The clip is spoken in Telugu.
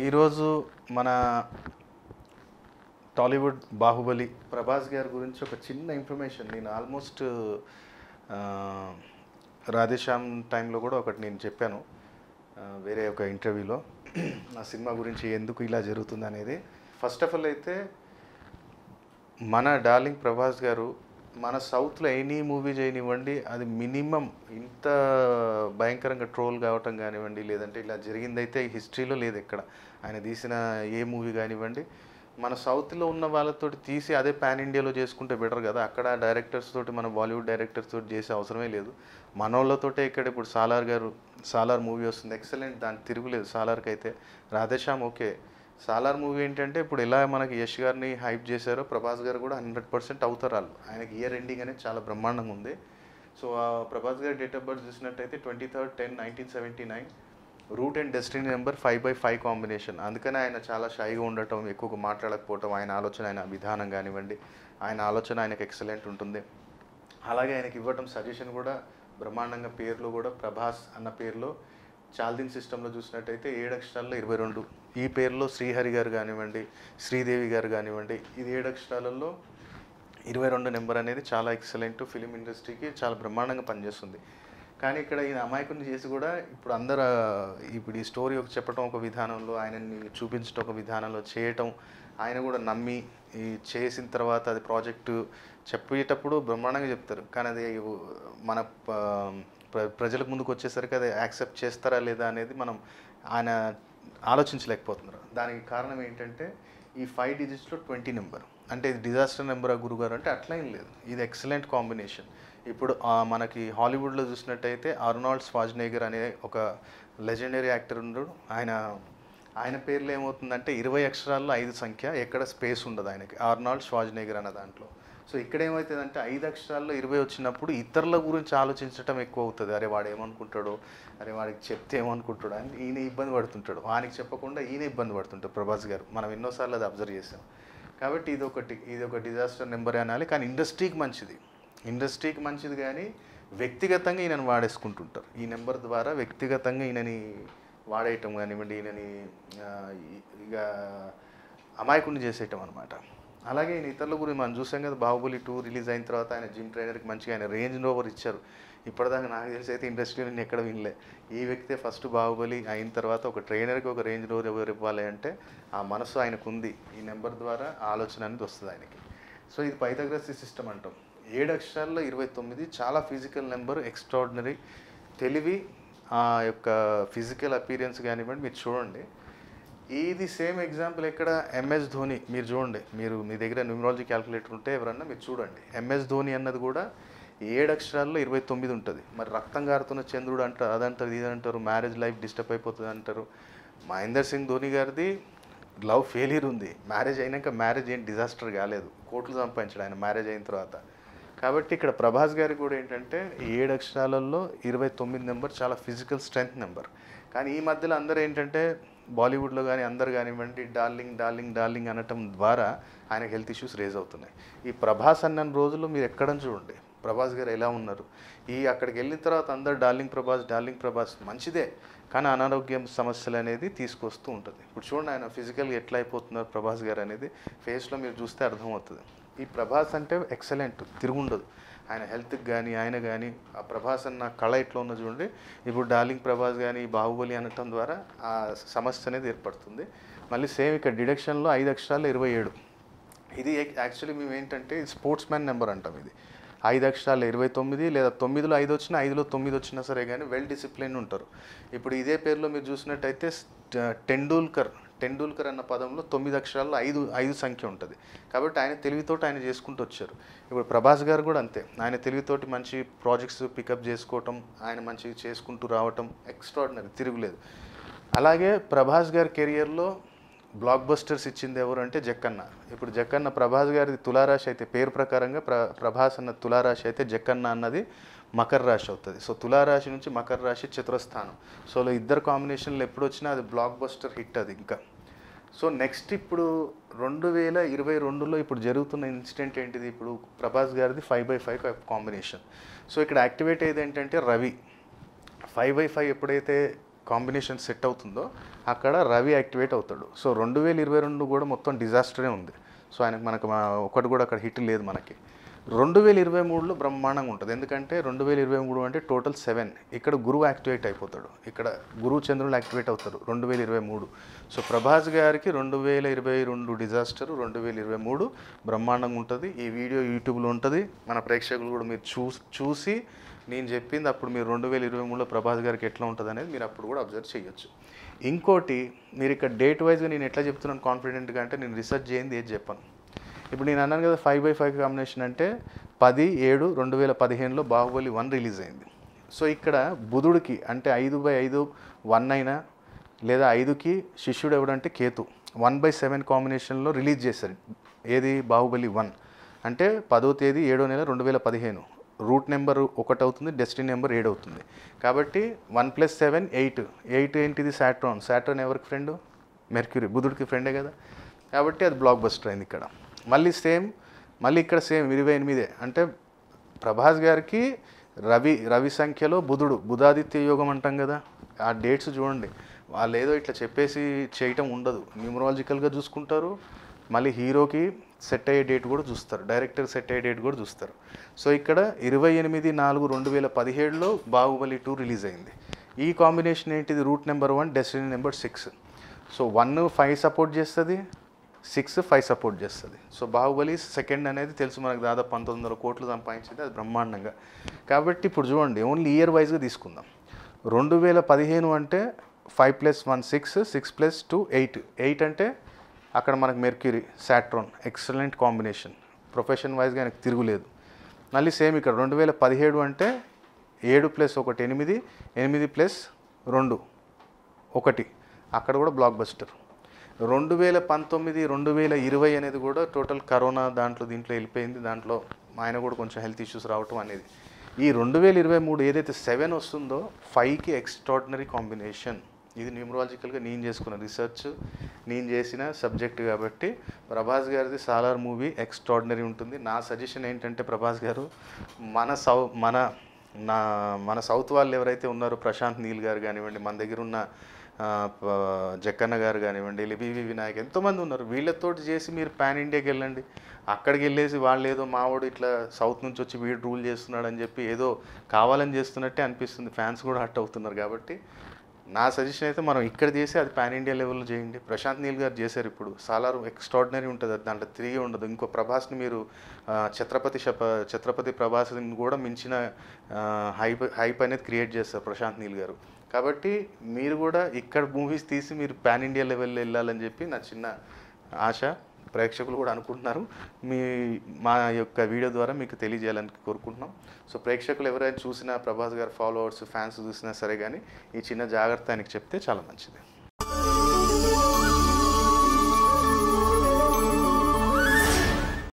ఈరోజు మన టాలీవుడ్ బాహుబలి ప్రభాస్ గారి గురించి ఒక చిన్న ఇన్ఫర్మేషన్ నేను ఆల్మోస్ట్ రాధేశ్యామ్ టైంలో కూడా ఒకటి నేను చెప్పాను ఆ, వేరే ఒక ఇంటర్వ్యూలో నా సినిమా గురించి ఎందుకు ఇలా జరుగుతుంది అనేది ఫస్ట్ ఆఫ్ ఆల్ అయితే మన డార్లింగ్ ప్రభాస్ గారు మన సౌత్లో ఎనీ మూవీ చేయనివ్వండి అది మినిమం ఇంత భయంకరంగా ట్రోల్ కావటం కానివ్వండి లేదంటే ఇలా జరిగిందైతే హిస్టరీలో లేదు ఎక్కడ ఆయన తీసిన ఏ మూవీ కానివ్వండి మన సౌత్లో ఉన్న వాళ్ళతోటి తీసి అదే పాన్ ఇండియాలో చేసుకుంటే బెటర్ కదా అక్కడ డైరెక్టర్స్ తోటి మన బాలీవుడ్ డైరెక్టర్స్ తోటి చేసే అవసరమే లేదు మన వాళ్ళతోటే ఇక్కడ ఇప్పుడు సాలార్ గారు సాలార్ మూవీ వస్తుంది ఎక్సలెంట్ దాని తిరుగులేదు సాలార్కి అయితే రాధేశ్యామ్ ఓకే సాలార్ మూవీ ఏంటంటే ఇప్పుడు ఎలా మనకి యష్ గారిని హైప్ చేశారో ప్రభాస్ గారు కూడా హండ్రెడ్ పర్సెంట్ అవుతారు వాళ్ళు ఆయనకి ఇయర్ ఎండింగ్ అనేది చాలా బ్రహ్మాండంగా ఉంది సో ఆ ప్రభాస్ గారి డేట్ ఆఫ్ బర్త్ చూసినట్టయితే twenty third ten nineteen seventy nine root and destiny number five by five combination అందుకనే ఆయన చాలా షైగా ఉండటం ఎక్కువగా మాట్లాడకపోవటం ఆయన ఆలోచన ఆయన విధానం కానివ్వండి ఆయన ఆలోచన ఆయనకు ఎక్సలెంట్ ఉంటుంది అలాగే ఆయనకి ఇవ్వటం సజెషన్ కూడా బ్రహ్మాండంగా పేర్లు కూడా ప్రభాస్ అన్న పేరులో చాల్దిన్ సిస్టంలో చూసినట్టయితే ఏడు అక్షరాల్లో ఇరవై రెండు ఈ పేరులో శ్రీహరి గారు కానివ్వండి శ్రీదేవి గారు కానివ్వండి ఇది ఏడు అక్షరాలలో ఇరవై రెండు నెంబర్ అనేది చాలా ఎక్సలెంట్ ఫిలిం ఇండస్ట్రీకి చాలా బ్రహ్మాండంగా పనిచేస్తుంది కానీ ఇక్కడ ఈయన అమాయకుని చేసి కూడా ఇప్పుడు అందరు ఆ, ఇప్పుడు ఈ స్టోరీ ఒక చెప్పడం ఒక విధానంలో ఆయనని చూపించడం ఒక విధానంలో చేయటం ఆయన కూడా నమ్మి ఈ చేసిన తర్వాత అది ప్రాజెక్టు చెప్పేటప్పుడు బ్రహ్మాండంగా చెప్తారు కానీ అది మన ప- ప్ర- ప్రజలకు ముందుకు వచ్చేసరికి అది యాక్సెప్ట్ చేస్తారా లేదా అనేది మనం ఆయన ఆలోచించలేకపోతున్నారు దానికి కారణం ఏంటంటే ఈ ఫైవ్ డిజిట్స్లో ట్వంటీ నెంబర్ అంటే ఇది డిజాస్టర్ నెంబర్ గురుగారు అంటే అట్లా ఏం లేదు ఇది ఎక్సలెంట్ కాంబినేషన్ ఇప్పుడు ఆ, మనకి హాలీవుడ్లో చూసినట్టయితే అర్నాల్డ్ స్వాజ్నేగర్ అనే ఒక లెజెండరీ యాక్టర్ ఉన్నాడు ఆయన ఆయన పేర్లో ఏమవుతుందంటే ఇరవై అక్షరాల్లో ఐదు సంఖ్య ఎక్కడ స్పేస్ ఉండదు ఆయనకి ఆర్నాల్డ్ స్వాజ్నేగర్ అన్న దాంట్లో సో ఇక్కడ ఏమవుతుందంటే ఐదు అక్షరాల్లో ఇరవై వచ్చినప్పుడు ఇతరుల గురించి ఆలోచించడం ఎక్కువ అవుతుంది అరే వాడు ఏమనుకుంటాడో అరే వాడికి చెప్తే ఏమనుకుంటాడు అని ఈయన ఇబ్బంది పడుతుంటాడు వానికి చెప్పకుండా ఈయన ఇబ్బంది పడుతుంటాడు ప్రభాస్ గారు మనం ఎన్నోసార్లు అది అబ్జర్వ్ చేసాం కాబట్టి ఇది ఒకటి ఇది ఒక డిజాస్టర్ నెంబర్ అనాలి కానీ ఇండస్ట్రీకి మంచిది ఇండస్ట్రీకి మంచిది కానీ వ్యక్తిగతంగా ఈయనని వాడేసుకుంటుంటారు ఈ నెంబర్ ద్వారా వ్యక్తిగతంగా ఈయనని వాడేయటం కానివ్వండి ఈయనని ఆ, ఇ- ఇక అమాయకుడిని చేసేయటం అనమాట అలాగే ఈయన ఇతరుల గురించి మనం చూసాం కదా బాహుబలి టూ రిలీజ్ అయిన తర్వాత ఆయన జిమ్ ట్రైనర్కి మంచిగా ఆయన రేంజ్ రోవర్ ఇచ్చారు ఇప్పటిదాకా నాకు తెలిసి అయితే ఇండస్ట్రీలో నేను ఎక్కడ వినలే ఈ వ్యక్తే ఫస్ట్ బాహుబలి అయిన తర్వాత ఒక ట్రైనర్కి ఒక రేంజ్ రోవర్ ఎవరు ఇవ్వాలి అంటే ఆ మనసు ఆయనకు ఉంది ఈ నెంబర్ ద్వారా ఆ ఆలోచన అనేది వస్తుంది ఆయనకి సో ఇది పైథాగరస్ సిస్టమ్ అంటాం ఏడు అక్షరాల్లో ఇరవై తొమ్మిది చాలా ఫిజికల్ నెంబర్ ఎక్స్ట్రాడినరీ తెలివి ఆ యొక్క ఫిజికల్ అపీరియన్స్ కానివ్వండి మీరు చూడండి ఇది సేమ్ ఎగ్జాంపుల్ ఇక్కడ ఎంఎస్ ధోని మీరు చూడండి మీరు మీ దగ్గర న్యూమరాలజీ క్యాలిక్యులేటర్ ఉంటే ఎవరన్నా మీరు చూడండి ఎంఎస్ ధోని అన్నది కూడా ఏడు అక్షరాల్లో ఇరవై తొమ్మిది ఉంటుంది మరి రక్తం గారుతున్న చంద్రుడు అంటారు అదంటారు ఇది అంటారు మ్యారేజ్ లైఫ్ డిస్టర్బ్ అయిపోతుంది అంటారు మహేందర్ సింగ్ ధోని గారిది లవ్ ఫెయిలియర్ ఉంది మ్యారేజ్ అయినాక మ్యారేజ్ ఏం డిజాస్టర్ కాలేదు కోట్లు సంపాదించాడు ఆయన మ్యారేజ్ అయిన తర్వాత కాబట్టి ఇక్కడ ప్రభాస్ గారికి కూడా ఏంటంటే ఈ ఏడు అక్షరాలలో ఇరవై తొమ్మిది నెంబర్ చాలా ఫిజికల్ స్ట్రెంగ్త్ నెంబర్ కానీ ఈ మధ్యలో అందరూ ఏంటంటే బాలీవుడ్లో కానీ అందరు కానివ్వండి డార్లింగ్ డార్లింగ్ డార్లింగ్ అనటం ద్వారా ఆయనకు హెల్త్ ఇష్యూస్ రేజ్ అవుతున్నాయి ఈ ప్రభాస్ అన్న రోజులు మీరు ఎక్కడని చూడండి ప్రభాస్ గారు ఎలా ఉన్నారు ఈ అక్కడికి వెళ్ళిన తర్వాత అందరు డార్లింగ్ ప్రభాస్ డార్లింగ్ ప్రభాస్ మంచిదే కానీ అనారోగ్యం సమస్యలు అనేది తీసుకొస్తూ ఉంటుంది ఇప్పుడు చూడండి ఆయన ఫిజికల్గా ఎట్లా అయిపోతున్నారు ప్రభాస్ గారు అనేది ఫేస్లో మీరు చూస్తే అర్థమవుతుంది ఈ ప్రభాస్ అంటే ఎక్సలెంట్ తిరుగుండదు ఆయన హెల్త్కి కానీ ఆయన కానీ ఆ ప్రభాస్ అన్న కళ ఎట్లా ఉన్నది చూడండి ఇప్పుడు డార్లింగ్ ప్రభాస్ కానీ బాహుబలి అనటం ద్వారా ఆ సమస్య అనేది ఏర్పడుతుంది మళ్ళీ సేమ్ ఇక్కడ డిడక్షన్లో ఐదు అక్షరాలు ఇరవై ఏడు ఇది యాక్చువల్లీ మేము ఏంటంటే స్పోర్ట్స్ మ్యాన్ నెంబర్ అంటాం ఇది ఐదు అక్షరాలు ఇరవై తొమ్మిది లేదా తొమ్మిదిలో ఐదు వచ్చినా ఐదులో తొమ్మిది వచ్చినా సరే కానీ వెల్ డిసిప్లిన్ ఉంటారు ఇప్పుడు ఇదే పేరులో మీరు చూసినట్టయితే ట- టెండూల్కర్ టెండూల్కర్ అన్న పదంలో తొమ్మిది అక్షరాల్లో ఐదు ఐదు సంఖ్య ఉంటుంది కాబట్టి ఆయన తెలివితోటి ఆయన చేసుకుంటూ వచ్చారు ఇప్పుడు ప్రభాస్ గారు కూడా అంతే ఆయన తెలివితోటి మంచి ప్రాజెక్ట్స్ పికప్ చేసుకోవటం ఆయన మంచి చేసుకుంటూ రావటం ఎక్స్ట్రాడినరీ తిరుగులేదు అలాగే ప్రభాస్ గారి కెరియర్లో బ్లాక్ బస్టర్స్ ఇచ్చింది ఎవరు అంటే జక్కన్న ఇప్పుడు జక్కన్న ప్రభాస్ గారిది తులారాశి అయితే పేరు ప్రకారంగా ప్ర ప్రభాస్ అన్న తులారాశి అయితే జక్కన్న అన్నది మకర రాశి అవుతుంది సో తులారాశి నుంచి మకర రాశి చతురస్థానం సో ఇద్దరు కాంబినేషన్లు ఎప్పుడు వచ్చినా అది బ్లాక్ బస్టర్ హిట్ అది ఇంకా సో నెక్స్ట్ ఇప్పుడు రెండు వేల ఇరవై రెండులో ఇప్పుడు జరుగుతున్న ఇన్సిడెంట్ ఏంటిది ఇప్పుడు ప్రభాస్ గారిది five by five combination so ఇక్కడ యాక్టివేట్ అయ్యేది ఏంటంటే రవి ఫైవ్ బై ఫైవ్ ఎప్పుడైతే కాంబినేషన్ సెట్ అవుతుందో అక్కడ రవి యాక్టివేట్ అవుతాడు సో రెండు వేల ఇరవై రెండు కూడా మొత్తం డిజాస్టరే ఉంది సో ఆయనకు మనకు మా- ఒకటి కూడా అక్కడ హిట్ లేదు మనకి రెండు వేల ఇరవై మూడులో బ్రహ్మాండంగా ఉంటుంది ఎందుకంటే రెండు వేల ఇరవై మూడు అంటే టోటల్ సెవెన్ ఇక్కడ గురువు యాక్టివేట్ అయిపోతాడు ఇక్కడ గురువు చంద్రులు యాక్టివేట్ అవుతారు రెండు వేల ఇరవై మూడు సో ప్రభాస్ గారికి రెండు వేల ఇరవై రెండు డిజాస్టర్ రెండు వేల ఇరవై మూడు బ్రహ్మాండంగా ఉంటుంది ఈ వీడియో యూట్యూబ్లో ఉంటుంది మన ప్రేక్షకులు కూడా మీరు చూ చూసి నేను చెప్పింది అప్పుడు మీరు రెండు వేల ఇరవై మూడులో ప్రభాస్ గారికి ఎట్లా ఉంటుంది అనేది మీరు అప్పుడు కూడా అబ్జర్వ్ చేయొచ్చు ఇంకోటి మీరు ఇక్కడ డేట్ వైజ్గా నేను ఎట్లా చెప్తున్నాను కాన్ఫిడెంట్గా అంటే నేను రీసెర్చ్ చేయండి ఏది చెప్పాను ఇప్పుడు నేను అన్నాను కదా ఫైవ్ బై ఫైవ్ కాంబినేషన్ అంటే పది ఏడు రెండు వేల పదిహేనులో బాహుబలి వన్ రిలీజ్ అయింది సో ఇక్కడ బుధుడికి అంటే ఐదు బై ఐదు వన్ అయినా లేదా ఐదుకి శిష్యుడు ఎవడంటే కేతు వన్ బై సెవెన్ కాంబినేషన్లో రిలీజ్ చేశారు ఏది బాహుబలి వన్ అంటే పదో తేదీ ఏడో నెల రెండు వేల పదిహేను రూట్ నెంబర్ ఒకటి అవుతుంది డెస్టినీ నెంబర్ ఏడు అవుతుంది కాబట్టి one plus seven eight eight ఏంటిది సాట్రాన్ సాట్రాన్ ఎవరికి ఫ్రెండ్ మెర్క్యూరీ బుధుడికి ఫ్రెండే కదా కాబట్టి అది బ్లాక్ బస్టర్ అయింది ఇక్కడ మళ్ళీ సేమ్ మళ్ళీ ఇక్కడ సేమ్ ఇరవై ఎనిమిదే అంటే ప్రభాస్ గారికి రవి రవి సంఖ్యలో బుధుడు బుధాదిత్య యోగం అంటాం కదా ఆ డేట్స్ చూడండి వాళ్ళు ఏదో ఇట్లా చెప్పేసి చేయటం ఉండదు న్యూమరాలజికల్గా చూసుకుంటారు మళ్ళీ హీరోకి సెట్ అయ్యే డేట్ కూడా చూస్తారు డైరెక్టర్ సెట్ అయ్యే డేట్ కూడా చూస్తారు సో ఇక్కడ ఇరవై ఎనిమిది నాలుగు రెండు వేల పదిహేడులో బాహుబలి టూ రిలీజ్ అయింది ఈ కాంబినేషన్ ఏంటిది root number one destiny number six so one five support చేస్తుంది సిక్స్ ఫైవ్ సపోర్ట్ చేస్తుంది సో బాహుబలి సెకండ్ అనేది తెలుసు మనకు దాదాపు పంతొమ్మిది వందల కోట్లు సంపాదించింది అది బ్రహ్మాండంగా కాబట్టి ఇప్పుడు చూడండి ఓన్లీ ఇయర్ వైజ్గా తీసుకుందాం రెండు వేల పదిహేను అంటే five plus one six six plus two eight eight అంటే అక్కడ మనకు Mercury Saturn excellent combination profession వైజ్గా ఆయనకు తిరుగులేదు మళ్ళీ సేమ్ ఇక్కడ రెండు వేల పదిహేడు అంటే ఏడు ప్లస్ ఒకటి ఎనిమిది ఎనిమిది ప్లస్ రెండు ఒకటి అక్కడ కూడా బ్లాక్ బస్టర్ రెండు వేల పంతొమ్మిది రెండు వేల ఇరవై అనేది కూడా టోటల్ కరోనా దాంట్లో దీంట్లో వెళ్ళిపోయింది దాంట్లో ఆయన కూడా కొంచెం హెల్త్ ఇష్యూస్ రావటం అనేది ఈ రెండు వేల ఇరవై మూడు ఏదైతే సెవెన్ వస్తుందో ఫైవ్కి ఎక్స్ట్రాడినరీ కాంబినేషన్ ఇది న్యూమరాలజికల్గా నేను చేసుకున్న రీసెర్చ్ నేను చేసిన సబ్జెక్ట్ కాబట్టి ప్రభాస్ గారిది సాలార్ మూవీ ఎక్స్ట్రాడినరీ ఉంటుంది నా సజెషన్ ఏంటంటే ప్రభాస్ గారు మన సౌ మన నా మన సౌత్ వాళ్ళు ఎవరైతే ఉన్నారో ప్రశాంత్ నీల్ గారు కానివ్వండి మన దగ్గర ఉన్న ఆ, ప- జక్కన్న గారు కానివ్వండి లిబివి వినాయక్ ఎంతోమంది ఉన్నారు వీళ్ళతోటి చేసి మీరు పాన్ ఇండియాకి వెళ్ళండి అక్కడికి వెళ్ళేసి వాళ్ళు ఏదో మావాడు ఇట్లా సౌత్ నుంచి వచ్చి వీడు రూల్ చేస్తున్నాడు అని చెప్పి ఏదో కావాలని చేస్తున్నట్టే అనిపిస్తుంది ఫ్యాన్స్ కూడా హట్ అవుతున్నారు కాబట్టి నా సజెషన్ అయితే మనం ఇక్కడ చేసి అది పాన్ ఇండియా లెవెల్లో చేయండి ప్రశాంత్ నీల్ గారు చేశారు ఇప్పుడు సాలార్ ఎక్స్ట్రాడినరీ ఉంటుంది అది దాంట్లో తిరిగి ఉండదు ఇంకో ప్రభాస్ని మీరు ఆ, ఛత్రపతి శప ఛత్రపతి ప్రభాస్ని కూడా మించిన హైప్ హైప్ అనేది క్రియేట్ చేస్తారు ప్రశాంత్ నీల్ గారు కాబట్టి మీరు కూడా ఇక్కడ మూవీస్ తీసి మీరు పాన్ ఇండియా లెవెల్లో వెళ్ళాలని చెప్పి నా చిన్న ఆశ ప్రేక్షకులు కూడా అనుకుంటున్నారు మీ మా యొక్క వీడియో ద్వారా మీకు తెలియజేయాలని కోరుకుంటున్నాం సో ప్రేక్షకులు ఎవరైనా చూసినా ప్రభాస్ గారు ఫాలోవర్స్ ఫ్యాన్స్ చూసినా సరే కానీ ఈ చిన్న జాగ్రత్త ఆయనకి చెప్తే చాలా మంచిది